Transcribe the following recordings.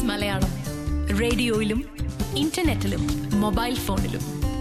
Malayalam റേഡിയോയിലും ഇന്റർനെറ്റിലും mobile ഫോണിലും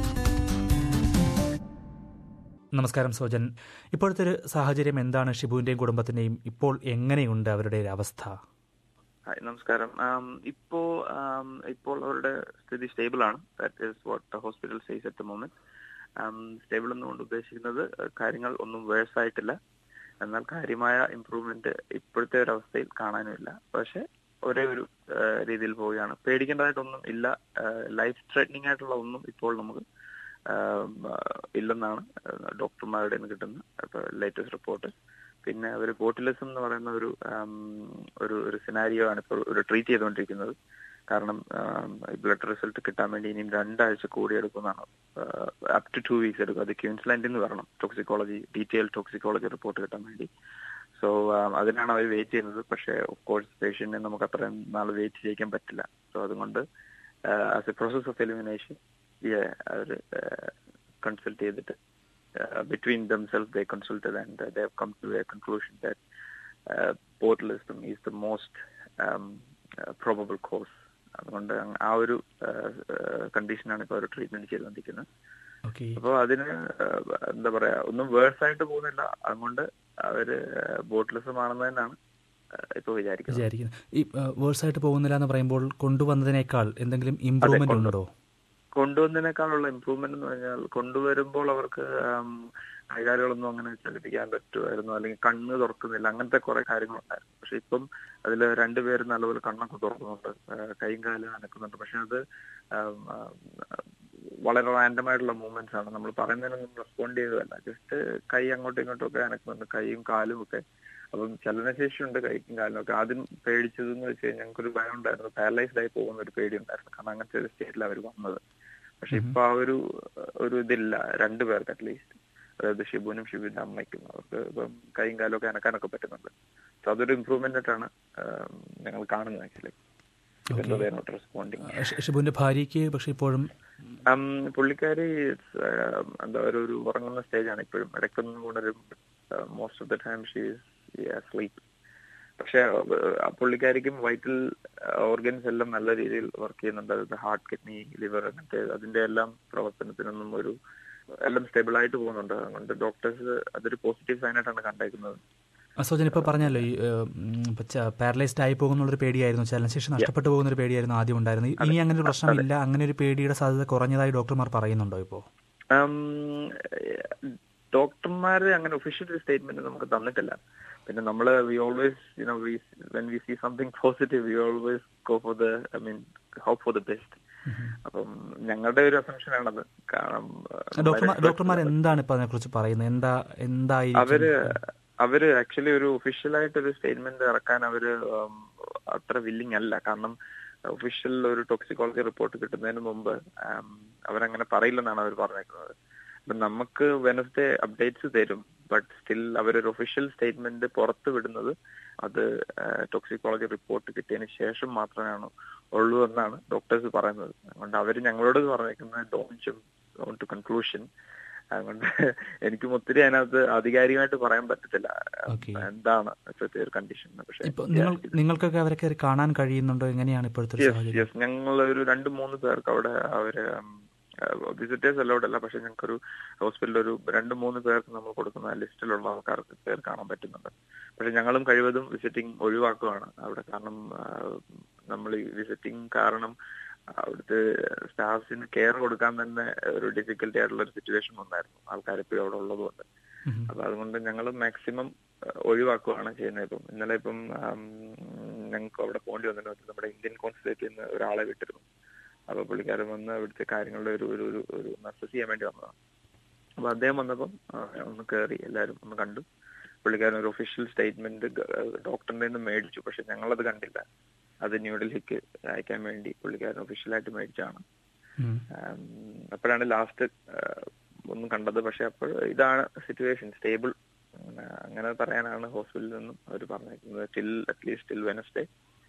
നമസ്കാരം സോജൻ ഇപ്പോഴത്തെ ഒരു സാഹചര്യം എന്താണ് ഷിബുവിന്റെയും കുടുംബത്തിന്റെയും ഇപ്പോൾ എങ്ങനെയുണ്ട് അവരുടെ ഒരു അവസ്ഥ ഹായ് നമസ്കാരം ആം, ഇപ്പോ ആം, ഇപ്പോൾ അവരുടെ സ്ഥിതി സ്റ്റേബിൾ ആണ് that is what hospital says at the moment stable എന്നുകൊണ്ട് ഉദ്ദേശിക്കുന്നത് അഹ്, കാര്യങ്ങൾ ഒന്നും വേഴ്സ് ആയിട്ടില്ല എന്നാൽ കാര്യമായ ഇമ്പ്രൂവ്മെന്റ് ഇപ്പോഴത്തെ ഒരു അവസ്ഥയിൽ കാണാനുമില്ല പക്ഷെ ഒരേ ഒരു ആഹ്, രീതിയിൽ പോവുകയാണ് പേടിക്കേണ്ടതായിട്ടൊന്നും ഇല്ല ലൈഫ് ത്രെറ്റനിങ് ആയിട്ടുള്ള ഒന്നും ഇപ്പോൾ നമുക്ക് ആം, ആഹ്, ഇല്ലെന്നാണ് ഡോക്ടർമാരുടെ നിന്ന് കിട്ടുന്ന ലേറ്റസ്റ്റ് റിപ്പോർട്ട് പിന്നെ ഒരു ബോട്ടിലിസം എന്ന് പറയുന്ന ഒരു ആം, ഒരു ഒരു സിനാരിയോ ആണ് ഇപ്പോൾ ഒരു ട്രീറ്റ് ചെയ്തുകൊണ്ടിരിക്കുന്നത് കാരണം ബ്ലഡ് റിസൾട്ട് കിട്ടാൻ വേണ്ടി ഇനിയും രണ്ടാഴ്ച കൂടി എടുക്കുന്നതാണ് അപ് ടു ടു വീക്സ് എടുക്കും അത് ക്യൂൻസ്ലാൻഡിൽ നിന്ന് വരണം ടോക്സിക്കോളജി ഡീറ്റെയിൽ ടോക്സിക്കോളജി റിപ്പോർട്ട് കിട്ടാൻ വേണ്ടി സോ അതിനാണ് അവർ വെയിറ്റ് ചെയ്യുന്നത് പക്ഷേ ഓഫ് കോഴ്സ് പേഷ്യന്റിനെ നമുക്ക് അത്രയും നാൾ വെയിറ്റ് ചെയ്യിക്കാൻ പറ്റില്ല സോ അതുകൊണ്ട് as a process of elimination അവർ കൺസൾട്ട് ചെയ്തിട്ട് uh, between themselves they consulted and uh, they have come to a conclusion that uh, botulism is the most um, uh, probable cause അതുകൊണ്ട് അങ്ങ് ആ ഒരു കണ്ടീഷനാണ് ഇപ്പോൾ അവർ ട്രീറ്റ്മെന്റ് ചെയ്തുകൊണ്ടിരിക്കുന്നത് ഓക്കെ അപ്പോൾ അതിന് uh, എന്താ പറയാ ഒന്നും വേഴ്സ് ആയിട്ട് പോകുന്നില്ല അതുകൊണ്ട് അവര് ബോട്ടിലിസം ആണെന്ന് തന്നെയാണ് uh, ഇപ്പോൾ വിചാരിക്കുന്നത് വിചാരിക്കുന്നത് ഈ വേഴ്സായിട്ട് പോകുന്നില്ല എന്ന് പറയുമ്പോൾ കൊണ്ടുവന്നതിനേക്കാൾ എന്തെങ്കിലും ഇമ്പ്രൂവ്മെന്റ് കൊണ്ടു- ഉണ്ടോ കൊണ്ടുവന്നതിനേക്കാളുള്ള ഇമ്പ്രൂവ്മെന്റ് എന്ന് പറഞ്ഞാൽ കൊണ്ടുവരുമ്പോൾ അവർക്ക് ആം, കൈകാലുകളൊന്നും അങ്ങനെ ചലിപ്പിക്കാൻ പറ്റുമായിരുന്നു അല്ലെങ്കിൽ കണ്ണ് തുറക്കുന്നില്ല അങ്ങനത്തെ കുറെ കാര്യങ്ങളുണ്ടായിരുന്നു പക്ഷെ ഇപ്പം അതിൽ രണ്ടുപേര് നല്ലപോലെ കണ്ണൊക്കെ തുറക്കുന്നുണ്ട് ആ, കൈയും കാലും അനക്കുന്നുണ്ട് പക്ഷെ അത് ആം, ആ, വളരെ റാൻഡം ആയിട്ടുള്ള മൂവ്മെന്റ്സ് ആണ് നമ്മൾ പറയുന്നതിനൊന്നും റെസ്പോണ്ട് ചെയ്തതല്ല ജസ്റ്റ് കൈ അങ്ങോട്ടും ഇങ്ങോട്ടും ഒക്കെ അനക്കുന്നുണ്ട് കൈയും കാലും ഒക്കെ അപ്പം ചലനശേഷി ഉണ്ട് കൈക്കും കാലിനും ഒക്കെ ആദ്യം പേടിച്ചതെന്ന് വെച്ച് കഴിഞ്ഞാൽ ഞങ്ങൾക്കൊരു ഭയം ഉണ്ടായിരുന്നു പാരലൈസ്ഡ് ആയി പോകുന്ന ഒരു പേടി ഉണ്ടായിരുന്നു കാരണം അങ്ങനത്തെ ഒരു സ്റ്റേറ്റിൽ അവർ വന്നത് പക്ഷെ ഇപ്പൊ ആ ഒരു ഒരു ഇതില്ല രണ്ടുപേർക്ക് അറ്റ്ലീസ്റ്റ് അതായത് ഷിബുനും ഷിബുവിന്റെ അമ്മയ്ക്കും അവർക്ക് ഇപ്പം കൈയും കാലും ഒക്കെ അനക്കാനൊക്കെ പറ്റുന്നുണ്ട് സോ അതൊരു ഇമ്പ്രൂവ്മെന്റ് ആയിട്ടാണ് ആം, ഞങ്ങൾ കാണുന്നത് ആക്ച്വലി നോട്ട് റെസ്പോണ്ടിങ് ഷി- ഷിബുവിന്റെ ഭാര്യയ്ക്ക് പക്ഷെ ഇപ്പോഴും പുള്ളിക്കാരി it's, um, എന്താ ഒരു ഒരു ഉറങ്ങുന്ന സ്റ്റേജാണ് ഇപ്പോഴും ഇടയ്ക്കൊന്നും ഉണരും most of the time she sleep പക്ഷെ ആ പുള്ളിക്കാരിക്കും വൈറ്റൽ ഓർഗൻസ് എല്ലാം നല്ല രീതിയിൽ വർക്ക് ചെയ്യുന്നുണ്ട് അതായത് ഹാർട്ട് കിഡ്നി ലിവർ അങ്ങനത്തെ അതിന്റെ എല്ലാം പ്രവർത്തനത്തിനൊന്നും ഒരു എല്ലാം സ്റ്റേബിൾ ആയിട്ട് പോകുന്നുണ്ട് അതുകൊണ്ട് ഡോക്ടേഴ്സ് അതൊരു പോസിറ്റീവ് സൈൻ ആയിട്ടാണ് കണ്ടേക്കുന്നത് സോജൻ ഇപ്പോൾ പറഞ്ഞല്ലോ ഈ പാരലൈസ്ഡ് ആയി പോകുന്നുള്ളൊരു പേടിയായിരുന്നു ചലനശേഷി നഷ്ടപ്പെട്ടു പോകുന്ന ഒരു പേടിയായിരുന്നു ആദ്യം ഉണ്ടായിരുന്നത് ഇനി അങ്ങനെ ഒരു പ്രശ്നമില്ല അങ്ങനെ ഒരു പേടിയുടെ സാധ്യത കുറഞ്ഞതായി ഡോക്ടർമാർ പറയുന്നുണ്ടോ ഇപ്പോൾ ഡോക്ടർമാര് അങ്ങനെ ഒഫീഷ്യൽ സ്റ്റേറ്റ്മെന്റ് നമുക്ക് തന്നിട്ടില്ല പിന്നെ നമ്മൾ we always you know we when we see something positive we always go for the I mean hope for the best അപ്പം ഞങ്ങളുടെ ഒരു അസംഷൻ ആണത് കാരണം uh, ഡോക്ടർമാർ ഡോക്ടർമാർ എന്താണ് ഇപ്പൊ അതിനെക്കുറിച്ച് പറയുന്നത് എന്താ എന്തായിരിക്കും അവര് അവര് ആക്ച്വലി ഒരു ഒഫീഷ്യൽ ആയിട്ട് ഒരു സ്റ്റേറ്റ്മെന്റ് ഇറക്കാൻ അവര് ഉം, അത്ര വില്ലിങ് അല്ല കാരണം ഒഫീഷ്യൽ ഒരു ടോക്സിക്കോളജി റിപ്പോർട്ട് കിട്ടുന്നതിന് മുമ്പ് ഉം, അവരങ്ങനെ പറയില്ലെന്നാണ് അവർ പറഞ്ഞേക്കുന്നത് അപ്പൊ നമുക്ക് വെനസ്ഡേ അപ്ഡേറ്റ്സ് തരും ബട്ട് സ്റ്റിൽ അവരൊരു ഒഫീഷ്യൽ സ്റ്റേറ്റ്മെന്റ് പുറത്ത് വിടുന്നത് അത് ടോക്സിക്കോളജി റിപ്പോർട്ട് കിട്ടിയതിന് ശേഷം മാത്രമാണ് ഉള്ളൂ എന്നാണ് ഡോക്ടേഴ്സ് പറയുന്നത് അതുകൊണ്ട് അവർ ഞങ്ങളോട് പറഞ്ഞേക്കുന്നത് ഡോൺ ടു കൺക്ലൂഷൻ അതുകൊണ്ട് എനിക്കും ഒത്തിരി അതിനകത്ത് ആധികാരികമായിട്ട് പറയാൻ പറ്റത്തില്ല Okay. എന്താണ് ഇപ്പോഴത്തെ ഒരു കണ്ടീഷൻ പക്ഷേ ഇപ്പൊ നിങ്ങൾ നിങ്ങൾക്കൊക്കെ അവരെ കയറി കാണാൻ കഴിയുന്നുണ്ടോ എങ്ങനെയാണ് ഇപ്പോഴത്തെ ഒരു യെസ് സാഹചര്യം യെസ് ഞങ്ങൾ ഒരു രണ്ട് മൂന്ന് പേർക്ക് അവിടെ അവര് വിസിറ്റേഴ്സ് അലോഡ് അല്ല പക്ഷെ ഞങ്ങൾക്കൊരു ഹോസ്പിറ്റലിൽ ഒരു രണ്ട് മൂന്ന് പേർക്ക് നമ്മൾ കൊടുക്കുന്ന ലിസ്റ്റിലുള്ള ആൾക്കാർക്ക് പേർ കാണാൻ പറ്റുന്നുണ്ട് പക്ഷെ ഞങ്ങളും കഴിവതും വിസിറ്റിംഗ് ഒഴിവാക്കുകയാണ് അവിടെ കാരണം നമ്മൾ ഈ വിസിറ്റിംഗ് കാരണം അവിടുത്തെ സ്റ്റാഫ്സിന് കെയർ കൊടുക്കാൻ തന്നെ ഒരു ഡിഫിക്കൽട്ടി ആയിട്ടുള്ള ഒരു സിറ്റുവേഷൻ വന്നായിരുന്നു ആൾക്കാർ ഇപ്പോഴും അവിടെ ഉള്ളതുകൊണ്ട് ഉം. അപ്പൊ അതുകൊണ്ട് ഞങ്ങൾ മാക്സിമം ഒഴിവാക്കുകയാണ് ചെയ്യുന്നത് ഇപ്പം ഇന്നലെ ഇപ്പം ഞങ്ങൾക്ക് അവിടെ പോകേണ്ടി വന്നിട്ട് നമ്മുടെ ഇന്ത്യൻ കോൺസുലേറ്റിൽ നിന്ന് ഒരാളെ വിട്ടിരുന്നു അപ്പൊ പുള്ളിക്കാരൻ വന്ന് അവിടുത്തെ കാര്യങ്ങളുടെ ഒരു ഒരു ഒരു ഒരു അസസ് ചെയ്യാൻ വേണ്ടി വന്നതാണ് അപ്പൊ അദ്ദേഹം വന്നപ്പം ആ, ഒന്ന് കയറി എല്ലാവരും ഒന്ന് കണ്ടു പുള്ളിക്കാരൻ ഒരു ഒഫീഷ്യൽ സ്റ്റേറ്റ്മെന്റ് ഡോക്ടറിന്റെ നിന്ന് മേടിച്ചു പക്ഷെ ഞങ്ങളത് കണ്ടില്ല അത് ന്യൂഡൽഹിക്ക് അയക്കാൻ വേണ്ടി പുള്ളിക്കാരൻ ഒഫീഷ്യലായിട്ട് മേടിച്ചാണ് ഉം. ആം, അപ്പോഴാണ് ലാസ്റ്റ് ഒന്നും കണ്ടത് പക്ഷെ അപ്പോൾ ഇതാണ് സിറ്റുവേഷൻ സ്റ്റേബിൾ അങ്ങനെ പറയാനാണ് ഹോസ്പിറ്റലിൽ നിന്നും അവർ പറഞ്ഞേക്കുന്നത് till at least till Wednesday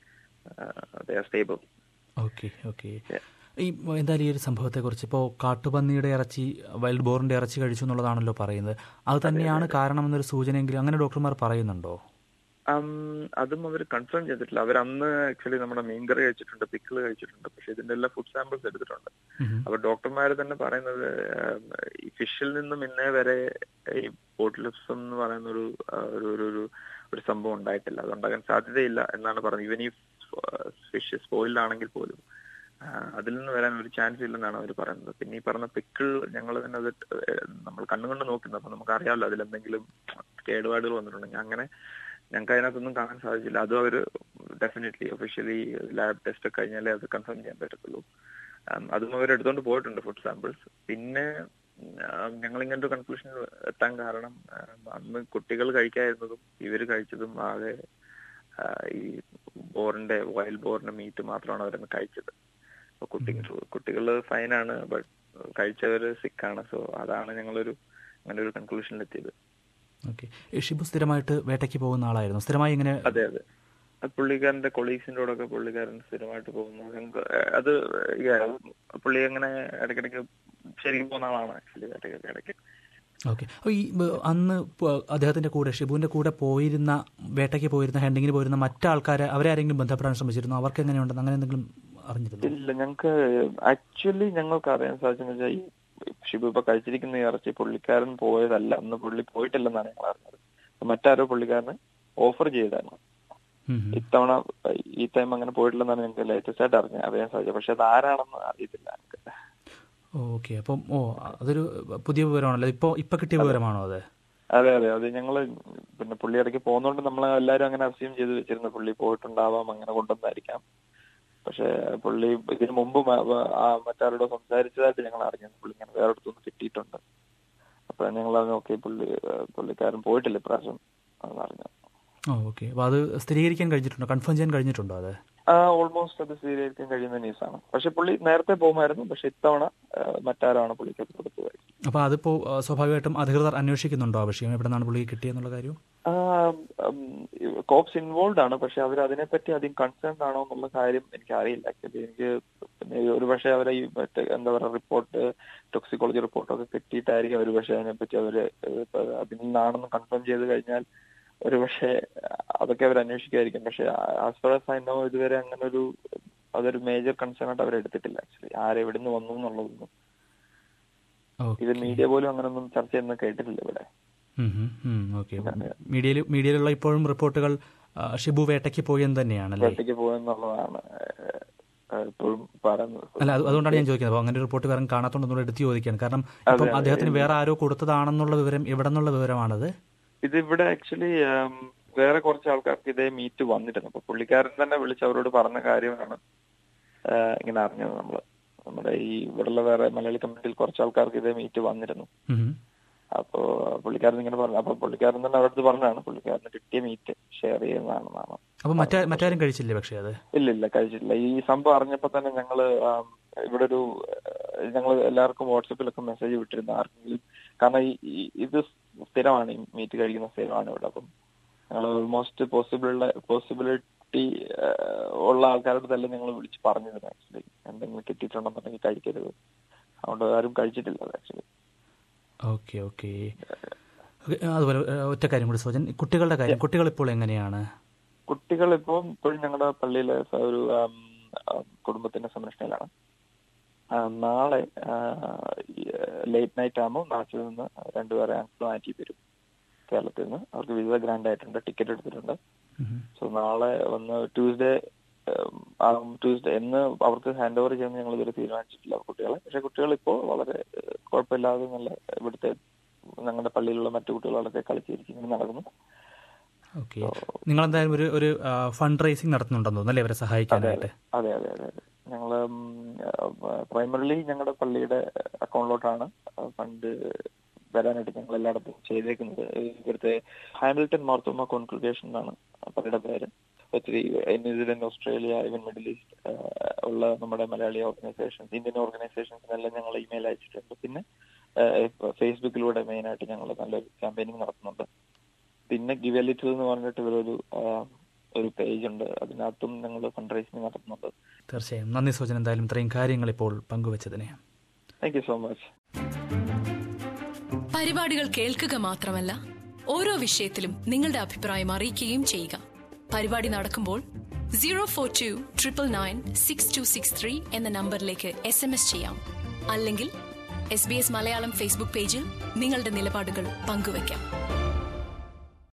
stable okay okay ഈ എന്തായാലും ഈ ഒരു സംഭവത്തെക്കുറിച്ച് ഇപ്പോൾ കാട്ടുപന്നിയുടെ ഇറച്ചി വൈൽഡ് ബോറിന്റെ ഇറച്ചി കഴിച്ചു എന്നുള്ളതാണല്ലോ പറയുന്നത് അത് തന്നെയാണ് കാരണമെന്നൊരു സൂചനയെങ്കിലും അങ്ങനെ ഡോക്ടർമാർ പറയുന്നുണ്ടോ Um, അതും അവർ കൺഫേം ചെയ്തിട്ടില്ല അവർ അന്ന് ആക്ച്വലി നമ്മുടെ മീൻകറി കഴിച്ചിട്ടുണ്ട് പിക്കിൾ കഴിച്ചിട്ടുണ്ട് പക്ഷെ ഇതിന്റെ എല്ലാ ഫുഡ് സാമ്പിൾസ് എടുത്തിട്ടുണ്ട് ഉം. അപ്പൊ ഡോക്ടർമാർ തന്നെ പറയുന്നത് ഉം, ഈ ഫിഷിൽ നിന്നും ഇന്നേ വരെ ഈ ബോട്ടിലിസം എന്ന് പറയുന്ന ഒരു ആ, ഒരു ഒരു ഒരു ഒരു സംഭവം ഉണ്ടായിട്ടില്ല അതുണ്ടാകാൻ സാധ്യതയില്ല എന്നാണ് പറഞ്ഞത് ഇവൻ ഈ ഫിഷ് സ്പോയിലാണെങ്കിൽ പോലും ആ, അതിൽ നിന്ന് വരാൻ ഒരു ചാൻസ് ഇല്ലെന്നാണ് അവർ പറയുന്നത് പിന്നെ ഈ പറഞ്ഞ പിക്കിൾ ഞങ്ങൾ തന്നെ അത് ഏഹ്, നമ്മൾ കണ്ണുകൊണ്ട് നോക്കുന്നത് അപ്പൊ നമുക്ക് അറിയാമല്ലോ അതിലെന്തെങ്കിലും കേടുപാടുകൾ വന്നിട്ടുണ്ടെങ്കിൽ അങ്ങനെ ഞങ്ങൾക്ക് അതിനകത്തൊന്നും കാണാൻ സാധിച്ചില്ല അതും അവർ ഡെഫിനറ്റ്ലി ഒഫീഷ്യലി ലാബ് ടെസ്റ്റ് ഒക്കെ കഴിഞ്ഞാലേ അത് കൺഫേം ചെയ്യാൻ പറ്റത്തുള്ളൂ ഉം, അതും അവർ എടുത്തോണ്ട് പോയിട്ടുണ്ട് ഫുഡ് സാമ്പിൾസ് പിന്നെ ഞങ്ങൾ ഇങ്ങനത്തെ ഒരു കൺക്ലൂഷനിൽ എത്താൻ കാരണം ഉം, അന്ന് കുട്ടികൾ കഴിക്കാതിരുന്നതും ഇവർ കഴിച്ചതും ആകെ ആ, ഈ ബോറിന്റെ വൈൽഡ് ബോറിന്റെ മീറ്റ് മാത്രമാണ് അവരന്ന് കഴിച്ചത് അപ്പൊ കുട്ടികൾ കുട്ടികൾ ഫൈനാണ് ബട്ട് കഴിച്ചവര് സിക്കാണ് സോ അതാണ് ഞങ്ങളൊരു അങ്ങനെ ഒരു കൺക്ലൂഷനിൽ എത്തിയത് ഓക്കെ ഈ ഷിബു സ്ഥിരമായിട്ട് വേട്ടയ്ക്ക് പോകുന്ന ആളായിരുന്നു സ്ഥിരമായി ഇങ്ങനെ അതെ അതെ അത് പുള്ളിക്കാരന്റെ കൊളീഗ്സിന്റെ കൂടെ ഒക്കെ പുള്ളിക്കാരൻ സ്ഥിരമായിട്ട് പോകുന്നു ഞങ്ങൾക്ക് അത് yeah, പുള്ളി അങ്ങനെ ഇടയ്ക്കിടയ്ക്ക് ശരിക്കും പോകുന്ന ആളാണ് ആക്ച്വലി ഇടയ്ക്കൊക്കെ ഇടയ്ക്ക് ഓക്കെ അപ്പോൾ ഈ ബ- അന്ന് പ- അദ്ദേഹത്തിന്റെ കൂടെ ഷിബുവിന്റെ കൂടെ പോയിരുന്ന വേട്ടയ്ക്ക് പോയിരുന്ന ഹെൻഡിങ്ങിന് പോയിരുന്ന മറ്റാൾക്കാരെ അവരെ ആരെങ്കിലും ബന്ധപ്പെടാൻ ശ്രമിച്ചിരുന്നു അവർക്ക് എങ്ങനെയുണ്ടെന്ന് അങ്ങനെ എന്തെങ്കിലും അറിഞ്ഞിരുന്നു ഇല്ല ഞങ്ങൾക്ക് ആക്ച്വലി ഞങ്ങൾക്ക് അറിയാൻ സാധിച്ചെന്ന് വെച്ചാൽ ഈ ഷിബു ഇപ്പൊ കഴിച്ചിരിക്കുന്ന ഈ ഇറച്ചി പുള്ളിക്കാരൻ പോയതല്ല അന്ന് പുള്ളി പോയിട്ടില്ലെന്നാണ് ഞങ്ങൾ അറിഞ്ഞത് മറ്റാരോ പുള്ളിക്കാരന് ഓഫർ ചെയ്തായിരുന്നു ഇത്തവണ ഈ ടൈം അങ്ങനെ പോയിട്ടില്ലെന്നാണ് ഞങ്ങൾക്ക് ലേറ്റസ്റ്റ് ആയിട്ട് അറിഞ്ഞ അറിയാൻ സാധിച്ചത് പക്ഷെ അത് ആരാണെന്ന് അറിയത്തില്ല ഞങ്ങൾക്ക് ഓക്കെ അപ്പം ഓ അതൊരു പുതിയ വിവരമാണല്ലോ ഇപ്പോൾ ഇപ്പോൾ കിട്ടിയ വിവരമാണോ അത് അതെ അതെ അത് ഞങ്ങള് പിന്നെ പുള്ളി ഇടയ്ക്ക് പോകുന്നോണ്ട് നമ്മൾ എല്ലാരും അങ്ങനെ അസ്യൂം ചെയ്ത് വെച്ചിരുന്നു പുള്ളി പോയിട്ടുണ്ടാവാം അങ്ങനെ കൊണ്ടുവന്നായിരിക്കാം പക്ഷെ പുള്ളി ഇതിനു മുമ്പ് മ- വ- ആ മറ്റാരോടോ സംസാരിച്ചതായിട്ട് ഞങ്ങൾ അറിഞ്ഞു പുള്ളി ഇങ്ങനെ വേറെ അടുത്തൊന്ന് കിട്ടിയിട്ടുണ്ട് അപ്പൊ ഞങ്ങൾ പറഞ്ഞു ഓക്കെ പുള്ളി ഏഹ് പുള്ളിക്കാരൻ പോയിട്ടില്ല ഇപ്രാവശ്യം എന്ന് അറിഞ്ഞു ഓ ഓക്കെ അപ്പോൾ അത് സ്ഥിരീകരിക്കാൻ കഴിഞ്ഞിട്ടുണ്ടോ കൺഫേം ചെയ്യാൻ കഴിഞ്ഞിട്ടുണ്ടോ അത് ആ ഓൾമോസ്റ്റ് അത് സ്വീകരിക്കാൻ കഴിയുന്ന ന്യൂസാണ് പക്ഷെ പുള്ളി നേരത്തെ പോകുമായിരുന്നു പക്ഷെ ഇത്തവണ ഏഹ് മറ്റാരാണ് പുള്ളിക്ക് അത് കൊടുത്തത് അപ്പോൾ അതിപ്പോൾ ആ, സ്വാഭാവികമായിട്ടും അധികൃതർ അന്വേഷിക്കുന്നുണ്ടോ ആ വിഷയം എവിടെ നിന്നാണ് പുള്ളി കിട്ടിയെന്നുള്ള കാര്യം കോപ്സ് ഇൻവോൾവ് ആണ് പക്ഷെ അവർ അതിനെപ്പറ്റി അധികം കൺസേൺ ആണോ എന്നുള്ള കാര്യം എനിക്ക് അറിയില്ല ആക്ച്വലി എനിക്ക് പിന്നെ ഒരു പക്ഷേ അവരെ ഈ മറ്റേ എന്താ പറയുക റിപ്പോർട്ട് ടോക്സിക്കോളജി റിപ്പോർട്ടൊക്കെ കിട്ടിയിട്ടായിരിക്കും ഒരു പക്ഷേ അതിനെപ്പറ്റി അവര് ഇപ്പൊ അതിൽ നിന്നാണെന്ന് കൺഫേം ചെയ്ത് കഴിഞ്ഞാൽ ഒരു പക്ഷേ അതൊക്കെ അവർ അന്വേഷിക്കുമായിരിക്കും പക്ഷെ as far as I know ഇതുവരെ അങ്ങനെ ഒരു അതൊരു മേജർ കൺസേൺ ആയിട്ട് അവർ എടുത്തിട്ടില്ല ആക്ച്വലി ആരെവിടുന്ന് വന്നു എന്നുള്ളതൊന്നും ഇത് ഓക്കെ മീഡിയ പോലും അങ്ങനൊന്നും ചർച്ച ചെയ്യുന്ന കേട്ടിട്ടില്ല ഇവിടെ ഓക്കെ മീഡിയയിൽ മീഡിയയിലുള്ള ഇപ്പോഴും റിപ്പോർട്ടുകൾ ആ, ഷിബു വേട്ടയ്ക്ക് പോയി എന്ന് തന്നെയാണല്ലേ ഒറ്റയ്ക്ക് പോയെന്നുള്ളതാണ് ഏഹ്, ഏഹ്, ഇപ്പോഴും പറയുന്നത് അല്ല അത് അതുകൊണ്ടാണ് ഞാൻ ചോദിക്കുന്നത് അപ്പോൾ അങ്ങനെ ഒരു റിപ്പോർട്ട് വേറെ കാണാത്തോണ്ടെന്നുള്ള എടുത്ത് ചോദിക്കുകയാണ് കാരണം ഇപ്പം അദ്ദേഹത്തിന് വേറെ ആരോ കൊടുത്തതാണെന്നുള്ള വിവരം എവിടെ നിന്നുള്ള വിവരമാണത് ഇത് ഇവിടെ ആക്ച്വലി വേറെ കുറച്ച് ആൾക്കാർക്ക് ഇതേ മീറ്റ് വന്നിരുന്നു അപ്പൊ പുള്ളിക്കാരൻ തന്നെ വിളിച്ച് അവരോട് പറഞ്ഞ കാര്യമാണ് ഏഹ്, ഇങ്ങനെ അറിഞ്ഞത് നമ്മള് നമ്മുടെ ഈ ഇവിടെയുള്ള വേറെ മലയാളി കമ്മ്യൂണിറ്റിയിൽ കുറച്ച് ആൾക്കാർക്ക് ഇതേ മീറ്റ് വന്നിരുന്നു ഉം. അപ്പോ പുള്ളിക്കാരൻ ഇങ്ങനെ പറഞ്ഞു അപ്പൊ പുള്ളിക്കാരൻ തന്നെ അവരുടെ അടുത്ത് പറഞ്ഞാണ് പുള്ളിക്കാരന് കിട്ടിയ മീറ്റ് ഷെയർ ചെയ്യുന്നതാണെന്നാണ് അപ്പോൾ മറ്റേ മറ്റാരും കഴിച്ചില്ലേ പക്ഷേ അത് ഇല്ല ഇല്ല കഴിച്ചിട്ടില്ല ഈ സംഭവം അറിഞ്ഞപ്പോ തന്നെ ഞങ്ങള് ആം, ഇവിടെ ഒരു ഞങ്ങൾ എല്ലാവർക്കും വാട്സപ്പിലൊക്കെ മെസ്സേജ് വിട്ടിരുന്നു ആർക്കെങ്കിലും കാരണം ഈ ഈ- ഇത് സ്ഥിരമാണ് ഈ മീറ്റ് കഴിക്കുന്ന സ്ഥിരമാണ് ഇവിടെ അപ്പം ഞങ്ങൾ ഓൾമോസ്റ്റ് പോസിബിൾ പോസിബിലിറ്റി ഉള്ള ആൾക്കാരോട് തന്നെ ഞങ്ങൾ വിളിച്ച് പറഞ്ഞിരുന്നു ആക്ച്വലി എന്തെങ്കിലും കിട്ടിയിട്ടുണ്ടെന്നുണ്ടെങ്കിൽ കഴിക്കരുത് അതുകൊണ്ട് ആരും കഴിച്ചിട്ടില്ല ആക്ച്വലി ഓക്കെ ഓക്കെ അതുപോലെ ഏ, ഒറ്റ കാര്യം കൂടി സോജൻ കുട്ടികളുടെ കാര്യം കുട്ടികൾ ഇപ്പോൾ എങ്ങനെയാണ് കുട്ടികൾ ഇപ്പോൾ ഇപ്പോഴും ഞങ്ങളുടെ പള്ളിയിലെ സ- ഒരു ആം, ആം, കുടുംബത്തിന്റെ സംരക്ഷണയിലാണ് ആ, നാളെ ലേറ്റ് നൈറ്റ് ആകുമ്പോൾ നാട്ടിൽ നിന്ന് രണ്ടുപേരെ ഞങ്ങൾ മാറ്റി വരും കേരളത്തിൽ നിന്ന് അവർക്ക് വിസ ഗ്രാൻഡ് ആയിട്ടുണ്ട് ടിക്കറ്റ് എടുത്തിട്ടുണ്ട് ഉം. സോ നാളെ വന്ന് ട്യൂസ്ഡേ ട്യൂസ്ഡേ എന്ന് അവർക്ക് ഹാൻഡ് ഓവർ ചെയ്യുന്ന ഞങ്ങൾ ഇതുവരെ തീരുമാനിച്ചിട്ടില്ല കുട്ടികളെ പക്ഷെ കുട്ടികൾ ഇപ്പോൾ വളരെ ഏഹ്, കുഴപ്പമില്ലാതെ നല്ല ഇവിടുത്തെ ഞങ്ങളുടെ പള്ളിയിലുള്ള മറ്റു കുട്ടികളോടൊക്കെ കളിച്ചിരിക്കും ഇങ്ങനെ നടക്കുന്നു ഓക്കെ നിങ്ങൾ എന്തായാലും ഒരു ഒരു ഫണ്ട് റൈസിങ് നടത്തുന്നുണ്ടെന്ന് തോന്നുന്നു അല്ലേ അവരെ സഹായിക്കാനായിട്ട് അതെ അതെ അതെ അതെ ഞങ്ങൾ പ്രൈമറിലി ഞങ്ങളുടെ പള്ളിയുടെ അക്കൗണ്ടിലോട്ടാണ് ഫണ്ട് വരാനായിട്ട് ഞങ്ങൾ എല്ലായിടത്തും ചെയ്തേക്കുന്നത് ഇവിടുത്തെ ഹാമിൽട്ടൺ മാർത്തോമ കോൺഗ്രിഗേഷൻ എന്നാണ് പള്ളിയുടെ പേര് ഒത്തിരി New Zealand Australia even middle east ഉള്ള നമ്മുടെ മലയാളി ഓർഗനൈസേഷൻസ് ഇന്ത്യൻ ഓർഗനൈസേഷൻസിനെല്ലാം ഞങ്ങൾ ഇമെയിൽ അയച്ചിട്ടുണ്ട് പിന്നെ ഫേസ്ബുക്കിലൂടെ മെയിനായിട്ട് ഞങ്ങൾ നല്ലൊരു ക്യാമ്പയിനിങ് നടത്തുന്നുണ്ട് പിന്നെ ഗിവ് എ ലിറ്റിൽ എന്ന് പറഞ്ഞിട്ട് ഇവരൊരു ആ, ഒരു പേജ് ഉണ്ട് അതിനകത്തും ഞങ്ങൾ ഫണ്ട് റൈസിങ് നടത്തുന്നുണ്ട് തീർച്ചയായും നന്ദി സോജൻ എന്തായാലും ഇത്രയും കാര്യങ്ങൾ ഇപ്പോൾ പങ്കുവച്ചതിനെ താങ്ക് യു സോ മച്ച് പരിപാടികൾ കേൾക്കുക മാത്രമല്ല ഓരോ വിഷയത്തിലും നിങ്ങളുടെ അഭിപ്രായം അറിയിക്കുകയും ചെയ്യുക പരിപാടി നടക്കുമ്പോൾ zero four two triple nine six two six three എന്ന നമ്പറിലേക്ക് എസ് എം എസ് ചെയ്യാം അല്ലെങ്കിൽ S B S Malayalam Facebook പേജിൽ നിങ്ങളുടെ നിലപാടുകൾ പങ്കുവയ്ക്കാം